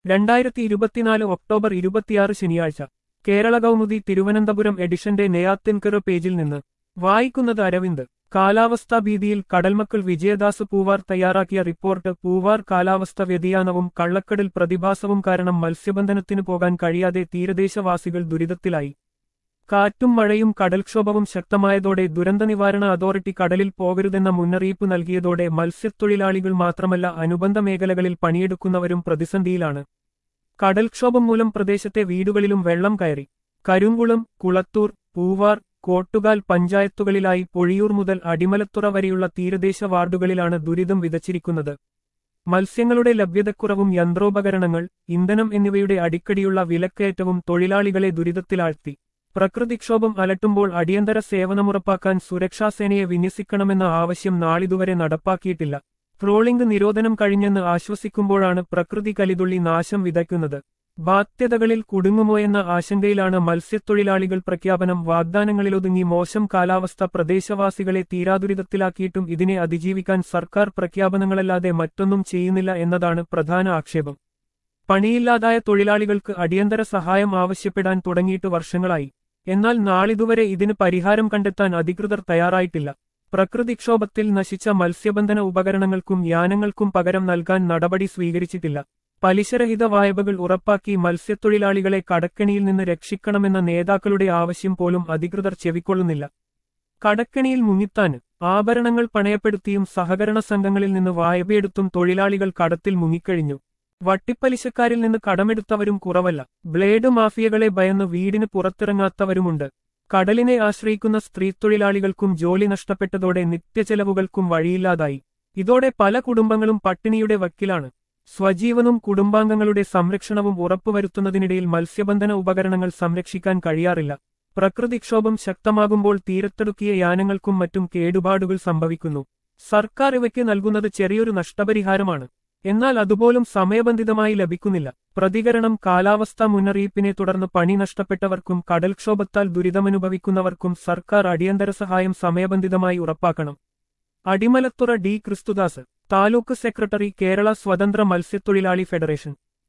രണ്ടായിരത്തി ഇരുപത്തിനാല് ഒക്ടോബർ ഇരുപത്തിയാറ് ശനിയാഴ്ച കേരള കൗമുദി തിരുവനന്തപുരം എഡിഷന്റെ നെയ്യാത്തിൻകർ പേജിൽ നിന്ന് വായിക്കുന്നത് അരവിന്ദ് കാലാവസ്ഥാ ഭീതിയിൽ കടൽമക്കൾ വിജയദാസ് പൂവാർ തയ്യാറാക്കിയ റിപ്പോർട്ട് പൂവാർ കാലാവസ്ഥ വ്യതിയാനവും കള്ളക്കടൽ പ്രതിഭാസവും കാരണം മത്സ്യബന്ധനത്തിനു പോകാൻ കഴിയാതെ തീരദേശവാസികൾ ദുരിതത്തിലായി കാറ്റും മഴയും കടൽക്ഷോഭവും ശക്തമായതോടെ ദുരന്ത നിവാരണ അതോറിറ്റി കടലിൽ പോകരുതെന്ന മുന്നറിയിപ്പ് നൽകിയതോടെ മത്സ്യത്തൊഴിലാളികൾ മാത്രമല്ല അനുബന്ധ മേഖലകളിൽ പണിയെടുക്കുന്നവരും പ്രതിസന്ധിയിലാണ് കടൽക്ഷോഭം മൂലം പ്രദേശത്തെ വീടുകളിലും വെള്ളം കയറി കരുങ്കുളം കുളത്തൂർ പൂവാർ കോട്ടുകാൽ പഞ്ചായത്തുകളിലായി പൊഴിയൂർ മുതൽ അടിമലത്തുറ വരെയുള്ള തീരദേശ വാർഡുകളിലാണ് ദുരിതം വിതച്ചിരിക്കുന്നത് മത്സ്യങ്ങളുടെ ലഭ്യതക്കുറവും യന്ത്രോപകരണങ്ങൾ ഇന്ധനം എന്നിവയുടെ അടിക്കടിയുള്ള വിലക്കയറ്റവും തൊഴിലാളികളെ ദുരിതത്തിലാഴ്ത്തി പ്രകൃതിക്ഷോഭം അലട്ടുമ്പോൾ അടിയന്തര സേവനമുറപ്പാക്കാൻ സുരക്ഷാസേനയെ വിന്യസിക്കണമെന്ന ആവശ്യം നാളിതുവരെ നടപ്പാക്കിയിട്ടില്ല ട്രോളിംഗ് നിരോധനം കഴിഞ്ഞെന്ന് ആശ്വസിക്കുമ്പോഴാണ് പ്രകൃതി കലിതുള്ളി നാശം വിതയ്ക്കുന്നത് ബാധ്യതകളിൽ കുടുങ്ങുമോയെന്ന ആശങ്കയിലാണ് മത്സ്യത്തൊഴിലാളികൾ പ്രഖ്യാപനം വാഗ്ദാനങ്ങളിലൊതുങ്ങി മോശം കാലാവസ്ഥ പ്രദേശവാസികളെ തീരാദുരിതത്തിലാക്കിയിട്ടും ഇതിനെ അതിജീവിക്കാൻ സർക്കാർ പ്രഖ്യാപനങ്ങളല്ലാതെ മറ്റൊന്നും ചെയ്യുന്നില്ല എന്നതാണ് പ്രധാന ആക്ഷേപം പണിയില്ലാതായ തൊഴിലാളികൾക്ക് അടിയന്തര സഹായം ആവശ്യപ്പെടാൻ തുടങ്ങിയിട്ട് വർഷങ്ങളായി എന്നാൽ നാളിതുവരെ ഇതിന് പരിഹാരം കണ്ടെത്താൻ അധികൃതർ തയ്യാറായിട്ടില്ല പ്രകൃതിക്ഷോഭത്തിൽ നശിച്ച മത്സ്യബന്ധന ഉപകരണങ്ങൾക്കും യാനങ്ങൾക്കും പകരം നൽകാൻ നടപടി സ്വീകരിച്ചിട്ടില്ല പലിശരഹിത വായ്പകൾ ഉറപ്പാക്കി മത്സ്യത്തൊഴിലാളികളെ കടക്കണിയിൽ നിന്ന് രക്ഷിക്കണമെന്ന നേതാക്കളുടെ ആവശ്യം പോലും അധികൃതർ ചെവിക്കൊള്ളുന്നില്ല കടക്കണിയിൽ മുങ്ങിത്താന് ആഭരണങ്ങൾ പണയപ്പെടുത്തിയും സഹകരണ സംഘങ്ങളിൽ നിന്ന് വായ്പയെടുത്തും തൊഴിലാളികൾ കടത്തിൽ മുങ്ങിക്കഴിഞ്ഞു വട്ടിപ്പലിശക്കാരിൽ നിന്ന് കടമെടുത്തവരും കുറവല്ല ബ്ലേഡ് മാഫിയകളെ ഭയന്ന് വീടിന് പുറത്തിറങ്ങാത്തവരുമുണ്ട് കടലിനെ ആശ്രയിക്കുന്ന സ്ത്രീത്തൊഴിലാളികൾക്കും ജോലി നഷ്ടപ്പെട്ടതോടെ നിത്യചെലവുകൾക്കും വഴിയില്ലാതായി ഇതോടെ പല കുടുംബങ്ങളും പട്ടിണിയുടെ വക്കിലാണ് സ്വജീവനും കുടുംബാംഗങ്ങളുടെ സംരക്ഷണവും ഉറപ്പുവരുത്തുന്നതിനിടയിൽ മത്സ്യബന്ധന ഉപകരണങ്ങൾ സംരക്ഷിക്കാൻ കഴിയാറില്ല പ്രകൃതിക്ഷോഭം ശക്തമാകുമ്പോൾ തീരത്തെടുക്കിയ യാനങ്ങൾക്കും മറ്റും കേടുപാടുകൾ സംഭവിക്കുന്നു സർക്കാർ ഇവയ്ക്ക് നൽകുന്നത് ചെറിയൊരു നഷ്ടപരിഹാരമാണ് എന്നാൽ അതുപോലും സമയബന്ധിതമായി ലഭിക്കുന്നില്ല പ്രതികരണം കാലാവസ്ഥാ മുന്നറിയിപ്പിനെ തുടർന്ന് പണി നഷ്ടപ്പെട്ടവർക്കും കടൽക്ഷോഭത്താൽ ദുരിതമനുഭവിക്കുന്നവർക്കും സർക്കാർ അടിയന്തര സഹായം സമയബന്ധിതമായി ഉറപ്പാക്കണം അടിമലത്തുറ ഡി ക്രിസ്തുദാസ് താലൂക്ക് സെക്രട്ടറി കേരള സ്വതന്ത്ര മത്സ്യത്തൊഴിലാളി ഫെഡറേഷൻ